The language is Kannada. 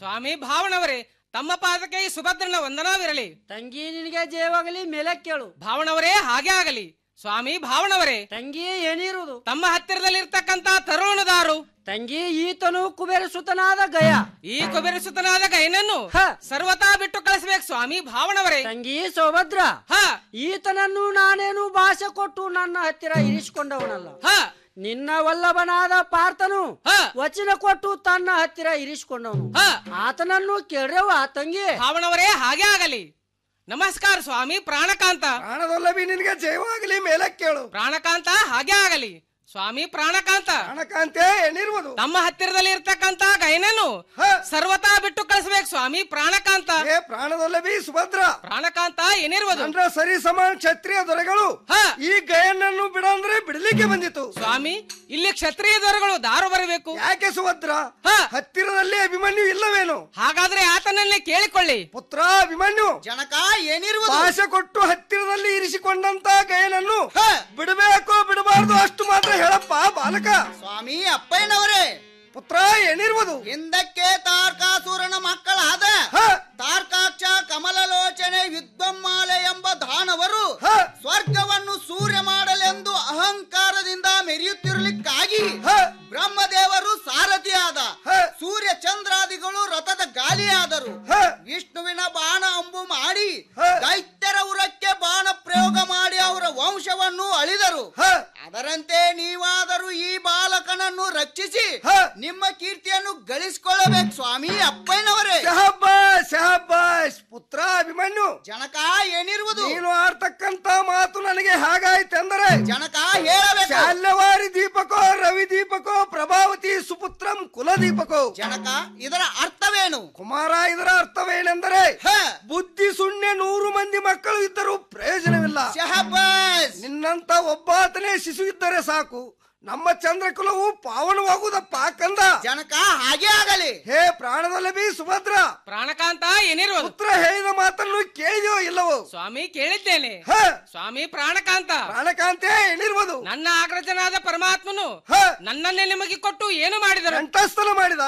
ಸ್ವಾಮಿ ಭಾವನವರೇ ತಮ್ಮ ಪಾದಕ್ಕೆ ಈ ಸುಭದ್ರನ ವಂದನವಿರಲಿ ತಂಗಿ ನಿನಗೆ ಜಯವಾಗಲಿ ಮೇಲೆ ಕೇಳು ಭಾವನವರೇ ಹಾಗೆ ಆಗಲಿ ಸ್ವಾಮಿ ಭಾವನವರೇ ತಂಗಿ ಏನಿರುವುದು ತಮ್ಮ ಹತ್ತಿರದಲ್ಲಿರ್ತಕ್ಕಂತ ತರುಣದಾರು ತಂಗಿ ಈತನು ಕುಬೇರ ಸುತನಾದ ಗಯ ಈ ಕೊಬೆರಸುತನಾದ ಗೈನನ್ನು ಹ. ಸರ್ವತಾ ಬಿಟ್ಟು ಕಳಿಸ್ಬೇಕು ಸ್ವಾಮಿ ಭಾವನವರೇ ತಂಗಿ ಸೌಭದ್ರ ಹ ಈತನನ್ನು ನಾನೇನು ಭಾಷೆ ಕೊಟ್ಟು ನನ್ನ ಹತ್ತಿರ ಇರಿಸಿಕೊಂಡವನಲ್ಲ ಹ ನಿನ್ನ ವಲ್ಲಭನಾದ ಪಾರ್ಥನು ಹ. ವಚನ ಕೊಟ್ಟು ತನ್ನ ಹತ್ತಿರ ಇರಿಸಿಕೊಂಡವನು ಹ ಆತನನ್ನು ಕೇಳ್ರವ ತಂಗಿ ಭಾವನವರೇ ಹಾಗೆ ಆಗಲಿ ನಮಸ್ಕಾರ ಸ್ವಾಮಿ ಪ್ರಾಣಕಾಂತ ಪ್ರಾಣದೊಲ್ಲಭಿ ನಿನಗೆ ಜಯವಾಗಲಿ ಮೇಲೆ ಕೇಳು ಪ್ರಾಣಕಾಂತ ಹಾಗೆ ಆಗಲಿ ಸ್ವಾಮಿ ಪ್ರಾಣಕಾಂತ ಪ್ರಾಣಕಾಂತೆ ಏನಿರುವುದು ತಮ್ಮ ಹತ್ತಿರದಲ್ಲಿ ಇರ್ತಕ್ಕಂತ ಗೈನನ್ನು ಹ. ಸರ್ವತಾ ಬಿಟ್ಟು ಕಳಿಸ್ಬೇಕು ಸ್ವಾಮಿ ಪ್ರಾಣಕಾಂತ ಏ ಪ್ರಾಣದೊಲ್ಲಭಿ ಸುಭದ್ರ ಪ್ರಾಣಕಾಂತ ಏನಿರುವುದು ಅಂದ್ರ ಸರಿ ಸಮಾನ ಕ್ಷತ್ರಿಯ ದೊರೆಗಳು ಹ. ಈ ಗಯನನ್ನು ಬಿಡಂದ್ರೆ ಬಿಡಲಿಕ್ಕೆ ಬಂದಿತ್ತು ಸ್ವಾಮಿ ಇಲ್ಲಿ ಕ್ಷತ್ರಿಯ ದೊರೆಗಳು ದಾರು ಬರಬೇಕು ಯಾಕೆ ಸುಭದ್ರ ಹ. ಹತ್ತಿರದಲ್ಲಿ ಅಭಿಮನ್ಯು ಇಲ್ಲವೇನು ಹಾಗಾದ್ರೆ ಆತನನ್ನೇ ಕೇಳಿಕೊಳ್ಳಿ ಪುತ್ರ ಅಭಿಮನ್ಯು ಜನಕ ಏನಿರುವುದು ಭಾಷೆ ಕೊಟ್ಟು ಹತ್ತಿರದಲ್ಲಿ ಇರಿಸಿಕೊಂಡಂತ ಗಯನನ್ನು ಹ. ಬಿಡಬೇಕು ಬಿಡಬಾರ್ದು ಅಷ್ಟು ಮಾತ್ರ ಹೇಳಪ್ಪ ಬಾಲಕ ಸ್ವಾಮಿ ಅಪ್ಪಯ್ಯನವರೇ ಪುತ್ರ ಏನಿರುವುದು ಹಿಂದಕ್ಕೆ ತಾರ್ಕಾಸುರನ ಮಕ್ಕಳಾದ ಹ. ತಾರ್ಕಾಕ್ಷ ಕಮಲಲೋಚನೆ ವಿದ್ವಮ್ಮಾಲೆ ಎಂಬ ದಾನವರು ಹ. ಸ್ವರ್ಗವನ್ನು ಸೂರ್ಯ ಮಾಡಲೆಂದು ಅಹಂಕಾರದಿಂದ ಮೆರೆಯುತ್ತಿರಲಿಕ್ಕಾಗಿ ಹ. ಬ್ರಹ್ಮದೇವರು ಸಾರಥಿಯಾದ ಹ. ಸೂರ್ಯ ಚಂದ್ರಾದಿಗಳು ರಥದ ಗಾಲಿಯಾದರು ಹ. ವಿಷ್ಣುವಿನ ಬಾಣ ಅಂಬು ಮಾಡಿ ಹ. ದೈತ್ಯರ ಉರಕ್ಕೆ ಬಾಣ ಪ್ರಯೋಗ ಮಾಡಿ ಅವರ ವಂಶವನ್ನು ಅಳಿದರು ಹ. ಅದರಂತೆ ನೀವಾದರೂ ಈ ಬಾಲಕನನ್ನು ರಕ್ಷಿಸಿ ಹ. ನಿಮ್ಮ ಕೀರ್ತಿಯನ್ನು ಗಳಿಸಿಕೊಳ್ಳಬೇಕು ಸ್ವಾಮಿ ಅಪ್ಪಯ್ಯನವರೇ ಶಹಬ್ಬಾಸ್ ಶಹಬ್ಬಾಸ್ ಪುತ್ರ ಅಭಿಮನ್ಯು ಜನಕ ಏನಿರುವುದು ನೀನು ಆಡ್ತಕ್ಕಂತ ಮಾತು ನನಗೆ ಹೇಗಾಯ್ತೆಂದರೆ ಜನಕ ಹೇಳಬೇಕು ಶಾಲ್ಯವಾರಿ ದೀಪಕೋ ರವಿ ದೀಪಕೋ ಪ್ರಭಾವತಿ ಸುಪುತ್ರಂ ಕುಲದೀಪಕೋ ಜನಕ ಇದರ ಅರ್ಥವೇನು ಕುಮಾರ ಇದರ ಅರ್ಥವೇನೆಂದರೆ ಹ. ಬುದ್ಧಿ ಶೂನ್ಯ ನೂರು ಮಂದಿ ಮಕ್ಕಳು ಇದ್ದರೂ ಪ್ರಯೋಜನವಿಲ್ಲ ಶಹಬ್ಬಾಸ್ ನಿನ್ನಂತ ಒಬ್ಬಾತನೇ ಶಿಶು ಇದ್ದರೆ ಸಾಕು ನಮ್ಮ ಚಂದ್ರಕುಲವು ಪಾವನವಾಗುವುದಪ್ಪ ಕಂದ ಜನಕ ಹಾಗೆ ಆಗಲಿ ಹೇ ಪ್ರಾಣದಲ್ಲಭಿ ಸುಭದ್ರ ಪ್ರಾಣಕಾಂತ ಏನಿರುವುದು ಪುತ್ರ ಹೇಳಿದ ಮಾತನ್ನು ಕೇಳಿದೆಯೋ ಇಲ್ಲವೋ ಸ್ವಾಮಿ ಕೇಳಿದ್ದೇನೆ ಹ ಸ್ವಾಮಿ ಪ್ರಾಣಕಾಂತ ಪ್ರಾಣಕಾಂತೆ ಏನಿರುವುದು ನನ್ನ ಆಗ್ರಜನಾದ ಪರಮಾತ್ಮನು ಹ ನನ್ನನ್ನೇ ನಿಮಗೆ ಕೊಟ್ಟು ಏನು ಮಾಡಿದರು ಕಂಠಸ್ಥನ ಮಾಡಿದ